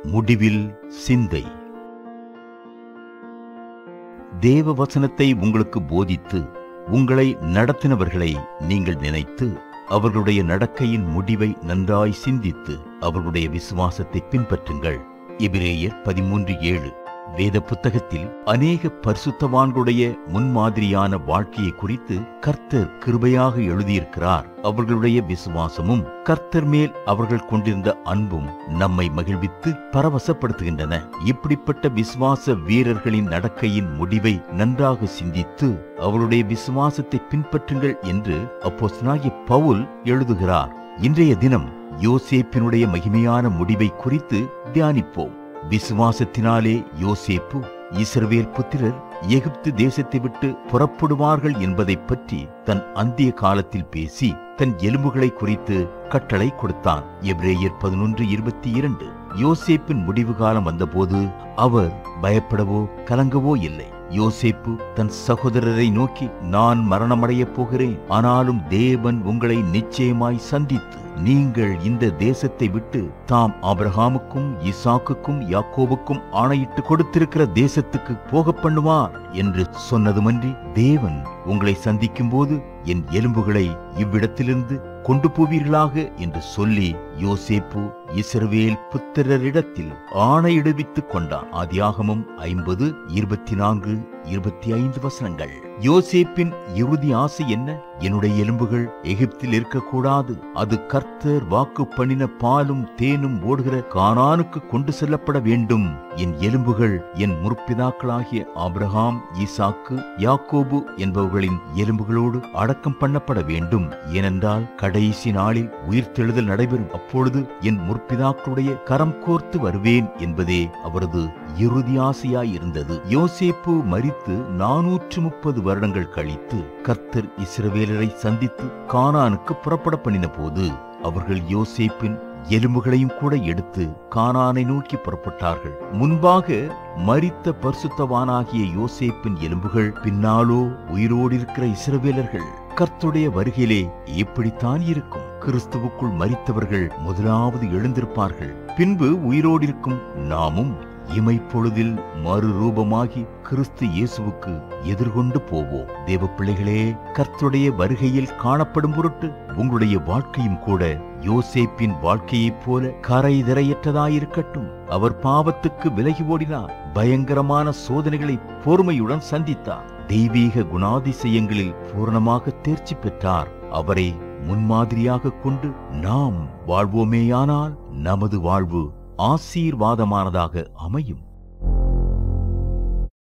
முடிவில் சிந்தை தேவ வசனத்தை உங்களுக்கு போதித்து உங்களை நடத்தினவர்களை நீங்கள் நினைத்து அவர்களுடைய நடக்கையின் முடிவை நன்றாய் சிந்தித்து அவர்களுடைய விசுவாசத்தை பின்பற்றுங்கள் எபிரேயர் பதிமூன்று ஏழு வேத புத்தகத்தில் அநேக பரிசுத்தவான்களுடைய முன்மாதிரியான வாழ்க்கையை குறித்து கர்த்தர் கிருபையாக எழுதியிருக்கிறார் அவர்களுடைய விசுவாசமும் கர்த்தர் மேல் அவர்கள் கொண்டிருந்த அன்பும் நம்மை மகிழ்வித்து பரவசப்படுத்துகின்றன இப்படிப்பட்ட விசுவாச வீரர்களின் நடக்கையின் முடிவை நன்றாக சிந்தித்து அவருடைய விசுவாசத்தை பின்பற்றுங்கள் என்று அப்போஸ்தலனாகிய பவுல் எழுதுகிறார் இன்றைய தினம் யோசேப்பினுடைய மகிமையான முடிவை குறித்து தியானிப்போம் விசுவாசத்தினாலே யோசேப்பு இஸ்ரவேல் புத்திரர் எகிப்து தேசத்தை விட்டு புறப்படுவார்கள் என்பதைப் பற்றி தன் அந்திய காலத்தில் பேசி தன் எலும்புகளை குறித்து கட்டளை கொடுத்தான் எப்ரேயர் பதினொன்று இருபத்தி இரண்டு யோசேப்பின் முடிவு காலம் வந்தபோது அவர் பயப்படவோ கலங்கவோ இல்லை யோசேப்பு தன் சகோதரரை நோக்கி நான் மரணமடையப் போகிறேன் ஆனாலும் தேவன் உங்களை நிச்சயமாய் சந்தித்து நீங்கள் இந்த தேசத்தை விட்டு தாம் ஆபிரகாமுக்கும் ஈசாக்குக்கும் யாக்கோபுக்கும் ஆணையிட்டு கொடுத்திருக்கிற தேசத்துக்கு போக பண்ணுவார் என்று சொன்னதுமன்றி தேவன் உங்களை சந்திக்கும் போது என் எலும்புகளை இவ்விடத்திலிருந்து கொண்டு போவீர்களாக என்று சொல்லி யோசேப்பு இஸ்ரவேல் புத்திரரிடத்தில் ஆணையிடுவித்துக் கொண்டான் ஆதியாகமம் ஐம்பது இருபத்தி நான்கு இருபத்தி ஐந்து வசனங்கள் யோசேப்பின் இறுதி ஆசை என்ன என்னுடைய எலும்புகள் எகிப்தில் இருக்கக்கூடாது அது கர்த்தர் வாக்கு பண்ணின பாலும் தேனும் ஓடுகிற கானானுக்கு கொண்டு செல்லப்பட வேண்டும் என் எலும்புகள் என் முற்பிதாக்களாகிய ஆபிரகாம் ஈசாக்கு யாக்கோபு என்பவர்களின் எலும்புகளோடு அடக்கம் பண்ணப்பட வேண்டும் ஏனென்றால் கடைசி நாளில் உயிர்த்தெழுதல் நடைபெறும் அப்பொழுது என் முற்பிதாக்களுடைய கரம் கோர்த்து வருவேன் என்பதே அவரது இறுதி ஆசையாயிருந்தது யோசேப்பு மரித்து நானூற்று முப்பது வருடங்கள் கழித்து கர்த்தர் இஸ்ரவேலரை சந்தித்து கானானுக்கு புறப்பட பண்ணின போது அவர்கள் யோசேப்பின் எலும்புகளையும் கூட எடுத்து கானானை நோக்கி புறப்பட்டார்கள் முன்பாக மரித்த பரிசுத்தவானாகிய யோசேப்பின் எலும்புகள் பின்னாலோ உயிரோடு இருக்கிற இஸ்ரவேலர்கள் கர்த்துடைய வருகையிலே இப்படித்தான் இருக்கும் கிறிஸ்துவுக்குள் மரித்தவர்கள் முதலாவது எழுந்திருப்பார்கள் பின்பு உயிரோடு இருக்கும் நாமும் இமைப்பொழுதில் மறுரூபமாகி கிறிஸ்து இயேசுவுக்கு எதிர்கொண்டு போவோம் தேவ பிள்ளைகளே கர்த்துடைய வருகையில் காணப்படும் பொருட்டு உங்களுடைய வாழ்க்கையும் கூட யோசேப்பின் வாழ்க்கையைப் போல கரைதிரையற்றதாயிருக்கட்டும் அவர் பாவத்துக்கு விலகி ஓடினார் பயங்கரமான சோதனைகளை பொறுமையுடன் சந்தித்தார் தெய்வீக குணாதிசயங்களில் பூரணமாக தேர்ச்சி பெற்றார் அவரை முன்மாதிரியாக கொண்டு நாம் வாழ்வோமேயானால் நமது வாழ்வு ஆசீர்வாதமானதாக அமையும்